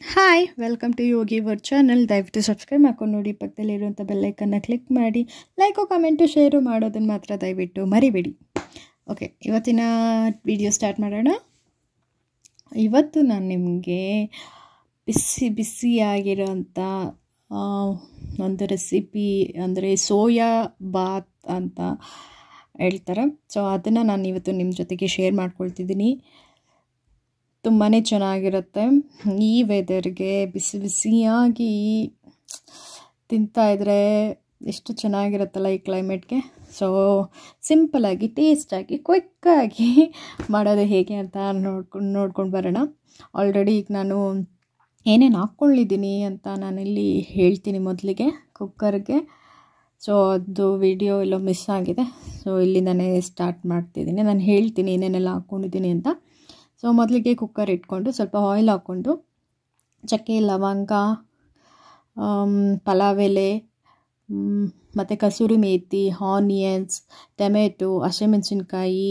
hi welcome to Yogi ವರ್ channel ದಯವಿಟ್ಟು subscribe ಮಾಡ್ಕೊಂಡು ನೋಡಿ ಪಕ್ಕದಲ್ಲಿರುವಂಥ ಬೆಲ್ಲೈಕನ್ನು ಕ್ಲಿಕ್ ಮಾಡಿ ಲೈಕು ಕಮೆಂಟು ಶೇರು ಮಾಡೋದನ್ನು ಮಾತ್ರ ದಯವಿಟ್ಟು ಮರಿಬೇಡಿ ಓಕೆ ಇವತ್ತಿನ ವಿಡಿಯೋ ಸ್ಟಾರ್ಟ್ ಮಾಡೋಣ ಇವತ್ತು ನಾನು ನಿಮಗೆ ಬಿಸಿ ಬಿಸಿಯಾಗಿರೋಂಥ ಒಂದು ರೆಸಿಪಿ ಅಂದರೆ ಸೋಯಾ ಬಾತ್ ಅಂತ ಹೇಳ್ತಾರೆ ಸೊ ಅದನ್ನು ನಾನು ಇವತ್ತು ನಿಮ್ಮ ಜೊತೆಗೆ ಶೇರ್ ಮಾಡ್ಕೊಳ್ತಿದ್ದೀನಿ ತುಂಬಾ ಚೆನ್ನಾಗಿರುತ್ತೆ ಈ ವೆದರ್ಗೆ ಬಿಸಿ ಬಿಸಿಯಾಗಿ ತಿಂತಾಯಿದ್ರೆ ಎಷ್ಟು ಚೆನ್ನಾಗಿರುತ್ತಲ್ಲ ಈ ಕ್ಲೈಮೇಟ್ಗೆ ಸೊ ಸಿಂಪಲಾಗಿ ಟೇಸ್ಟಾಗಿ ಕ್ವಿಕ್ಕಾಗಿ ಮಾಡೋದು ಹೇಗೆ ಅಂತ ನೋಡ್ಕೊಂಡು ನೋಡ್ಕೊಂಡು ಬರೋಣ ಆಲ್ರೆಡಿ ಈಗ ನಾನು ಏನೇನು ಹಾಕ್ಕೊಂಡಿದ್ದೀನಿ ಅಂತ ನಾನಿಲ್ಲಿ ಹೇಳ್ತೀನಿ ಮೊದಲಿಗೆ ಕುಕ್ಕರ್ಗೆ ಸೊ ಅದು ವಿಡಿಯೋ ಎಲ್ಲೋ ಮಿಸ್ ಆಗಿದೆ ಸೊ ಇಲ್ಲಿಂದನೇ ಸ್ಟಾರ್ಟ್ ಮಾಡ್ತಿದ್ದೀನಿ ನಾನು ಹೇಳ್ತೀನಿ ಏನೇನೆಲ್ಲ ಹಾಕ್ಕೊಂಡಿದ್ದೀನಿ ಅಂತ ಸೊ ಮೊದಲಿಗೆ ಕುಕ್ಕರ್ ಇಟ್ಕೊಂಡು ಸ್ವಲ್ಪ ಆಯಿಲ್ ಹಾಕ್ಕೊಂಡು ಚಕ್ಕೆ ಲವಂಗ ಪಲಾವ್ ಎಲೆ ಮತ್ತು ಕಸೂರಿ ಮೇಥಿ ಆನಿಯನ್ಸ್ ಟೊಮೆಟೊ ಹಸಿಮೆಣಸಿನ್ಕಾಯಿ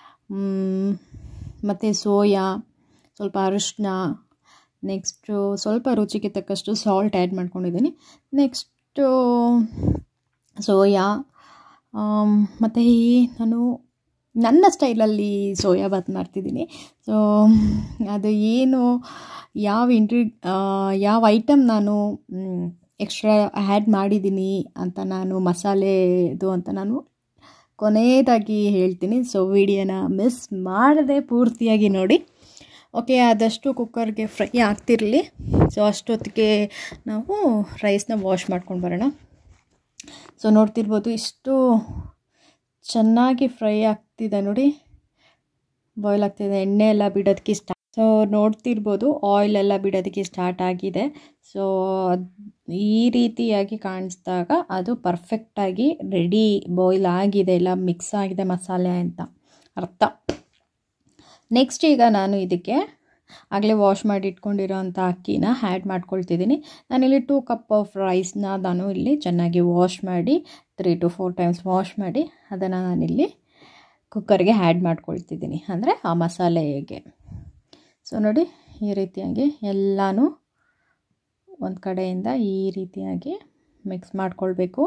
ಮತ್ತು ಸೋಯಾ ಸ್ವಲ್ಪ ಅರಿಶಿನ ನೆಕ್ಸ್ಟು ಸ್ವಲ್ಪ ರುಚಿಗೆ ತಕ್ಕಷ್ಟು ಸಾಲ್ಟ್ ಆ್ಯಡ್ ಮಾಡ್ಕೊಂಡಿದ್ದೀನಿ ನೆಕ್ಸ್ಟು ಸೋಯಾ ಮತ್ತು ಈ ನಾನು ನನ್ನ ಸ್ಟೈಲಲ್ಲಿ ಸೋಯಾ ಬಾತ್ ಮಾಡ್ತಿದ್ದೀನಿ ಸೊ ಅದು ಏನು ಯಾವ ಇಂಟ್ರಿ ಯಾವ ಐಟಮ್ ನಾನು ಎಕ್ಸ್ಟ್ರಾ ಆ್ಯಡ್ ಮಾಡಿದ್ದೀನಿ ಅಂತ ನಾನು ಮಸಾಲೆದು ಅಂತ ನಾನು ಕೊನೆಯದಾಗಿ ಹೇಳ್ತೀನಿ ಸೊ ವಿಡಿಯೋನ ಮಿಸ್ ಮಾಡದೆ ಪೂರ್ತಿಯಾಗಿ ನೋಡಿ ಓಕೆ ಆದಷ್ಟು ಕುಕ್ಕರ್ಗೆ ಫ್ರೈ ಆಗ್ತಿರಲಿ ಸೊ ಅಷ್ಟೊತ್ತಿಗೆ ನಾವು ರೈಸ್ನ ವಾಶ್ ಮಾಡ್ಕೊಂಡು ಬರೋಣ ಸೊ ನೋಡ್ತಿರ್ಬೋದು ಇಷ್ಟು ಚೆನ್ನಾಗಿ ಫ್ರೈ ಆಗ್ತಿದೆ ನೋಡಿ ಬಾಯ್ಲ್ ಆಗ್ತಿದೆ ಎಣ್ಣೆ ಎಲ್ಲ ಬಿಡೋದಕ್ಕೆ ಸ್ಟಾರ್ಟ್ ಸೊ ನೋಡ್ತಿರ್ಬೋದು ಆಯಿಲ್ ಎಲ್ಲ ಬಿಡೋದಕ್ಕೆ ಸ್ಟಾರ್ಟ್ ಆಗಿದೆ ಸೊ ಈ ರೀತಿಯಾಗಿ ಕಾಣಿಸಿದಾಗ ಅದು ಪರ್ಫೆಕ್ಟಾಗಿ ರೆಡಿ ಬಾಯ್ಲ್ ಆಗಿದೆ ಎಲ್ಲ ಮಿಕ್ಸ್ ಆಗಿದೆ ಮಸಾಲೆ ಅಂತ ಅರ್ಥ ನೆಕ್ಸ್ಟ್ ಈಗ ನಾನು ಇದಕ್ಕೆ ಆಗಲೇ ವಾಶ್ ಮಾಡಿ ಇಟ್ಕೊಂಡಿರೋ ಅಂಥ ಅಕ್ಕಿನ ಆ್ಯಡ್ ಮಾಡ್ಕೊಳ್ತಿದ್ದೀನಿ ನಾನಿಲ್ಲಿ ಟೂ ಕಪ್ ಆಫ್ ರೈಸ್ನ ನಾನು ಇಲ್ಲಿ ಚೆನ್ನಾಗಿ ವಾಶ್ ಮಾಡಿ three to four times wash ಮಾಡಿ ಅದನ್ನು ನಾನಿಲ್ಲಿ ಕುಕ್ಕರ್ಗೆ ಆ್ಯಡ್ ಮಾಡ್ಕೊಳ್ತಿದ್ದೀನಿ ಅಂದರೆ ಆ ಮಸಾಲೆಗೆ ಸೊ ನೋಡಿ ಈ ರೀತಿಯಾಗಿ ಎಲ್ಲನೂ ಒಂದು ಕಡೆಯಿಂದ ಈ ರೀತಿಯಾಗಿ ಮಿಕ್ಸ್ ಮಾಡ್ಕೊಳ್ಬೇಕು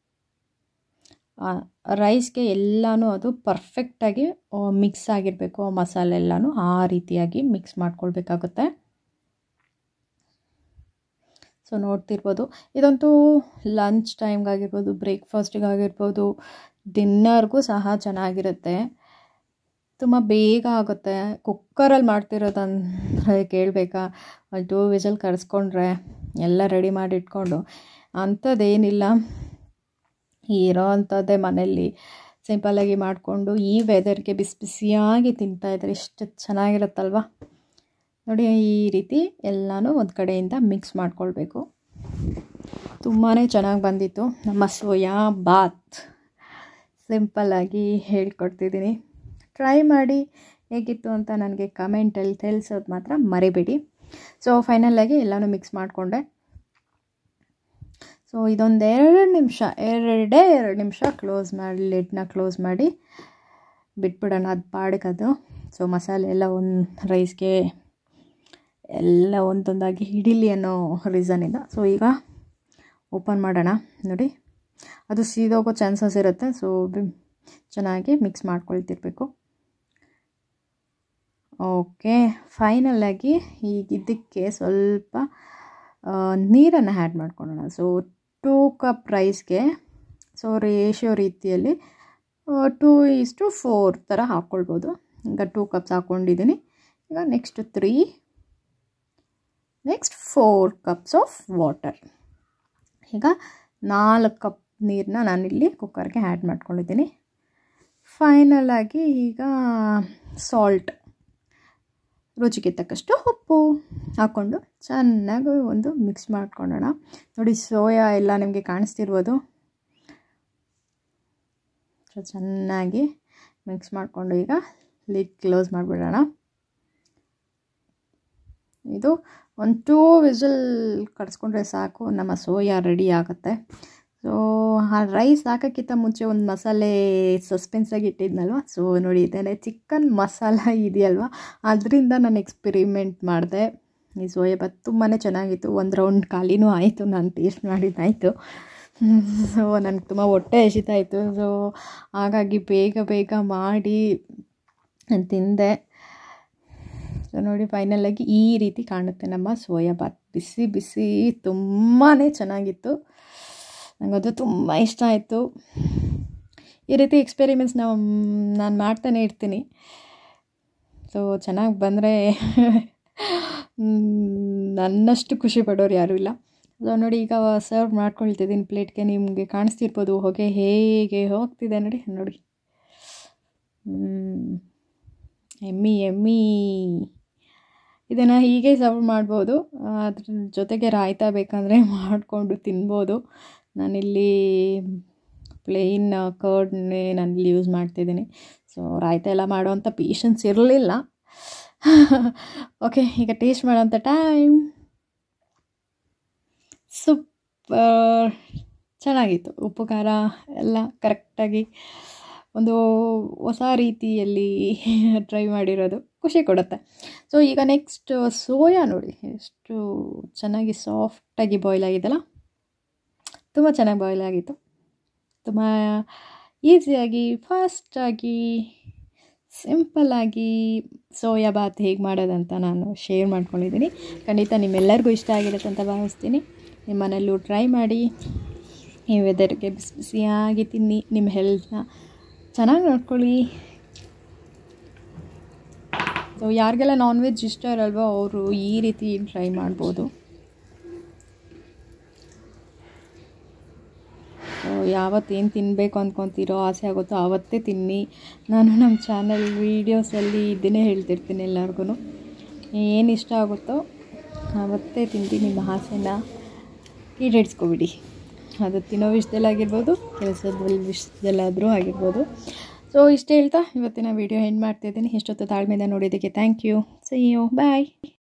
ರೈಸ್ಗೆ ಎಲ್ಲನೂ ಅದು ಪರ್ಫೆಕ್ಟಾಗಿ ಮಿಕ್ಸ್ ಆಗಿರಬೇಕು ಮಸಾಲೆ ಎಲ್ಲನೂ ಆ ರೀತಿಯಾಗಿ ಮಿಕ್ಸ್ ಮಾಡ್ಕೊಳ್ಬೇಕಾಗುತ್ತೆ ಸೊ ನೋಡ್ತಿರ್ಬೋದು ಇದಂತೂ ಲಂಚ್ ಟೈಮ್ಗಾಗಿರ್ಬೋದು ಬ್ರೇಕ್ಫಾಸ್ಟಿಗಾಗಿರ್ಬೋದು ಡಿನ್ನರ್ಗೂ ಸಹ ಚೆನ್ನಾಗಿರುತ್ತೆ ತುಂಬ ಬೇಗ ಆಗುತ್ತೆ ಕುಕ್ಕರಲ್ಲಿ ಮಾಡ್ತಿರೋದಂದರೆ ಕೇಳಬೇಕಾ ಟೂ ವಿಸಲ್ ಕರೆಸ್ಕೊಂಡ್ರೆ ಎಲ್ಲ ರೆಡಿ ಮಾಡಿ ಇಟ್ಕೊಂಡು ಅಂಥದ್ದೇನಿಲ್ಲ ಇರೋ ಅಂಥದ್ದೇ ಮನೆಯಲ್ಲಿ ಸಿಂಪಲ್ಲಾಗಿ ಮಾಡಿಕೊಂಡು ಈ ವೆದರ್ಗೆ ಬಿಸಿ ಬಿಸಿಯಾಗಿ ತಿಂತಾಯಿದ್ರೆ ಎಷ್ಟು ಚೆನ್ನಾಗಿರುತ್ತಲ್ವ ನೋಡಿ ಈ ರೀತಿ ಎಲ್ಲನೂ ಒಂದು ಕಡೆಯಿಂದ ಮಿಕ್ಸ್ ಮಾಡ್ಕೊಳ್ಬೇಕು ತುಂಬಾ ಚೆನ್ನಾಗಿ ಬಂದಿತ್ತು ನಮ್ಮ ಸೋಯಾ ಬಾತ್ ಸಿಂಪಲ್ಲಾಗಿ ಹೇಳ್ಕೊಡ್ತಿದ್ದೀನಿ ಟ್ರೈ ಮಾಡಿ ಹೇಗಿತ್ತು ಅಂತ ನನಗೆ ಕಮೆಂಟಲ್ಲಿ ತಿಳಿಸೋದು ಮಾತ್ರ ಮರಿಬೇಡಿ ಸೊ ಫೈನಲಾಗಿ ಎಲ್ಲನೂ ಮಿಕ್ಸ್ ಮಾಡಿಕೊಂಡೆ ಸೊ ಇದೊಂದು ಎರಡು ನಿಮಿಷ ಎರಡೇ ಎರಡು ನಿಮಿಷ ಕ್ಲೋಸ್ ಮಾಡಿ ಲಿಡ್ನ ಕ್ಲೋಸ್ ಮಾಡಿ ಬಿಟ್ಬಿಡೋಣ ಅದು ಪಾಡಕ್ಕದು ಸೊ ಮಸಾಲೆ ಎಲ್ಲ ಒಂದು ರೈಸ್ಗೆ ಎಲ್ಲ ಒಂದೊಂದಾಗಿ ಹಿಡೀಲಿ ಅನ್ನೋ ರೀಸನಿಂದ ಸೊ ಈಗ ಓಪನ್ ಮಾಡೋಣ ನೋಡಿ ಅದು ಸೀದೋಗೋ ಚಾನ್ಸಸ್ ಇರುತ್ತೆ ಸೊ ಚೆನ್ನಾಗಿ ಮಿಕ್ಸ್ ಮಾಡ್ಕೊಳ್ತಿರ್ಬೇಕು ಓಕೆ ಫೈನಲಾಗಿ ಈಗ ಇದಕ್ಕೆ ಸ್ವಲ್ಪ ನೀರನ್ನು ಆ್ಯಡ್ ಮಾಡ್ಕೊಳ್ಳೋಣ ಸೊ ಟೂ ಕಪ್ ರೈಸ್ಗೆ ಸೊ ರೇಷಿಯೋ ರೀತಿಯಲ್ಲಿ ಟೂ ಇಸ್ಟು ಫೋರ್ ಥರ ಹಾಕ್ಕೊಳ್ಬೋದು ಈಗ ಟೂ ಕಪ್ಸ್ ಹಾಕ್ಕೊಂಡಿದ್ದೀನಿ ಈಗ next three next four cups of water ಈಗ ನಾಲ್ಕು ಕಪ್ ನೀರನ್ನ ನಾನಿಲ್ಲಿ ಕುಕ್ಕರ್ಗೆ ಆ್ಯಡ್ ಮಾಡ್ಕೊಂಡಿದ್ದೀನಿ ಫೈನಲಾಗಿ ಈಗ ಸಾಲ್ಟ್ ರುಚಿಗೆ ತಕ್ಕಷ್ಟು ಉಪ್ಪು ಹಾಕ್ಕೊಂಡು ಚೆನ್ನಾಗಿ ಒಂದು ಮಿಕ್ಸ್ ಮಾಡ್ಕೊಳ್ಳೋಣ ನೋಡಿ ಸೋಯಾ ಎಲ್ಲ ನಿಮಗೆ ಕಾಣಿಸ್ತಿರ್ಬೋದು ಸೊ ಚೆನ್ನಾಗಿ ಮಿಕ್ಸ್ ಮಾಡಿಕೊಂಡು ಈಗ ಲಿಡ್ ಕ್ಲೋಸ್ ಮಾಡಿಬಿಡೋಣ ಇದು ಒಂದು ಟೂ ವಿಸಲ್ ಕಡಿಸ್ಕೊಂಡ್ರೆ ಸಾಕು ನಮ್ಮ ಸೋಯಾ ರೆಡಿ ಆಗುತ್ತೆ ಸೊ ಆ ರೈಸ್ ಹಾಕೋಕ್ಕಿಂತ ಮುಂಚೆ ಒಂದು ಮಸಾಲೆ ಸಸ್ಪೆನ್ಸಾಗಿ ಇಟ್ಟಿದ್ನಲ್ವ ಸೊ ನೋಡಿ ಇದೇನೆ ಚಿಕನ್ ಮಸಾಲ ಇದೆಯಲ್ವ ಅದರಿಂದ ನಾನು ಎಕ್ಸ್ಪೆರಿಮೆಂಟ್ ಮಾಡಿದೆ ಈ ಸೋಯಾ ಬಾತ್ ತುಂಬಾ ಚೆನ್ನಾಗಿತ್ತು ಒಂದು ರೌಂಡ್ ಖಾಲಿನೂ ಆಯಿತು ನಾನು ಟೇಸ್ಟ್ ಮಾಡಿದ್ದಾಯಿತು ಸೊ ನನಗೆ ತುಂಬ ಹೊಟ್ಟೆ ಹಸಿತಾ ಇತ್ತು ಸೊ ಹಾಗಾಗಿ ಬೇಗ ಬೇಗ ಮಾಡಿ ನಾನ್ ತಿಂದೆ ಸೊ ನೋಡಿ ಫೈನಲಾಗಿ ಈ ರೀತಿ ಕಾಣುತ್ತೆ ನಮ್ಮ ಸೋಯಾ ಬಾತ್ ಬಿಸಿ ಬಿಸಿ ತುಂಬಾ ಚೆನ್ನಾಗಿತ್ತು ನನಗದು ತುಂಬ ಇಷ್ಟ ಆಯಿತು ಈ ರೀತಿ ಎಕ್ಸ್ಪೆರಿಮೆಂಟ್ಸ್ ನಾವು ನಾನು ಮಾಡ್ತಾನೆ ಇರ್ತೀನಿ ಸೊ ಚೆನ್ನಾಗಿ ಬಂದರೆ ನನ್ನಷ್ಟು ಖುಷಿ ಪಡೋರು ಯಾರೂ ಇಲ್ಲ ಸೊ ನೋಡಿ ಈಗ ಸರ್ವ್ ಮಾಡ್ಕೊಳ್ತಿದ್ದೀನಿ ಪ್ಲೇಟ್ಗೆ ನಿಮಗೆ ಕಾಣಿಸ್ತಿರ್ಬೋದು ಹೊಗೆ ಹೇಗೆ ಹೋಗ್ತಿದೆ ನೋಡಿ ನೋಡಿ ಎಮ್ಮಿ ಎಮ್ಮಿ ಇದನ್ನು ಹೀಗೆ ಸರ್ವ್ ಮಾಡ್ಬೋದು ಅದ್ರ ಜೊತೆಗೆ ರಾಯ್ತಾ ಬೇಕಂದರೆ ಮಾಡಿಕೊಂಡು ತಿನ್ಬೋದು ನಾನಿಲ್ಲಿ ಪ್ಲೇನ್ ಕರ್ಡ್ನೇ ನಾನಿಲ್ಲಿ ಯೂಸ್ ಮಾಡ್ತಿದ್ದೀನಿ ಸೊ ರಾಯ್ತಾ ಎಲ್ಲ ಮಾಡೋವಂಥ ಪೇಷನ್ಸ್ ಇರಲಿಲ್ಲ ಓಕೆ ಈಗ ಟೇಸ್ಟ್ ಮಾಡೋಂಥ ಟೈಮ್ ಸೂಪರ್ ಚೆನ್ನಾಗಿತ್ತು ಉಪ್ಪು ಖಾರ ಎಲ್ಲ ಕರೆಕ್ಟಾಗಿ ಒಂದು ಹೊಸ ರೀತಿಯಲ್ಲಿ ಟ್ರೈ ಮಾಡಿರೋದು ಖುಷಿ ಕೊಡುತ್ತೆ ಸೊ ಈಗ ನೆಕ್ಸ್ಟ್ ಸೋಯಾ ನೋಡಿ ಎಷ್ಟು ಚೆನ್ನಾಗಿ ಸಾಫ್ಟಾಗಿ ಬಾಯ್ಲ್ ಆಗಿದೆಲ್ಲ ತುಂಬ ಚೆನ್ನಾಗಿ ಬಾಯ್ಲ್ ಆಗಿತ್ತು ತುಂಬ ಈಸಿಯಾಗಿ ಫಾಸ್ಟಾಗಿ ಸಿಂಪಲ್ಲಾಗಿ ಸೋಯಾ ಬಾತ್ ಹೇಗೆ ಮಾಡೋದಂತ ನಾನು ಶೇರ್ ಮಾಡ್ಕೊಂಡಿದ್ದೀನಿ ಖಂಡಿತ ನಿಮ್ಮೆಲ್ಲರಿಗೂ ಇಷ್ಟ ಆಗಿರುತ್ತೆ ಅಂತ ಭಾವಿಸ್ತೀನಿ ನಿಮ್ಮ ಮನೆಯಲ್ಲೂ ಟ್ರೈ ಮಾಡಿ ಈ ವೆದರ್ಗೆ ಬಿಸಿ ಬಿಸಿಯಾಗಿ ತಿನ್ನಿ ನಿಮ್ಮ ಹೆಲ್ತ್ನ ಚೆನ್ನಾಗಿ ನೋಡ್ಕೊಳ್ಳಿ ಸೊ ಯಾರಿಗೆಲ್ಲ ನಾನ್ ವೆಜ್ ಇಷ್ಟ ಇರಲ್ವೋ ಅವರು ಈ ರೀತಿ ಟ್ರೈ ಮಾಡ್ಬೋದು ಸೊ ಯಾವತ್ತೇನು ತಿನ್ನಬೇಕು ಅಂದ್ಕೊತೀರೋ ಆಸೆ ಆಗುತ್ತೋ ಆವತ್ತೇ ತಿನ್ನಿ ನಾನು ನಮ್ಮ ಚಾನಲ್ ವೀಡಿಯೋಸಲ್ಲಿ ಇದನ್ನೇ ಹೇಳ್ತಿರ್ತೀನಿ ಎಲ್ಲರಿಗೂ ಏನು ಇಷ್ಟ ಆಗುತ್ತೋ ಆವತ್ತೇ ತಿಂದು ನಿಮ್ಮ ಆಸೆನ ಈಡೇರಿಸ್ಕೊಬಿಡಿ ಅದು ತಿನ್ನೋ ವಿಷಯದಲ್ಲಾಗಿರ್ಬೋದು ಕೆಲಸದ ವಿಷಯದಲ್ಲಾದರೂ ಆಗಿರ್ಬೋದು ಸೊ ಇಷ್ಟೇ ಹೇಳ್ತಾ ಇವತ್ತಿನ ವೀಡಿಯೋ ಎಂಡ್ ಮಾಡ್ತಾಯಿದ್ದೀನಿ ಎಷ್ಟೊತ್ತು ತಾಳ್ಮೆಯಿಂದ ನೋಡಿದ್ದಕ್ಕೆ thank you see you bye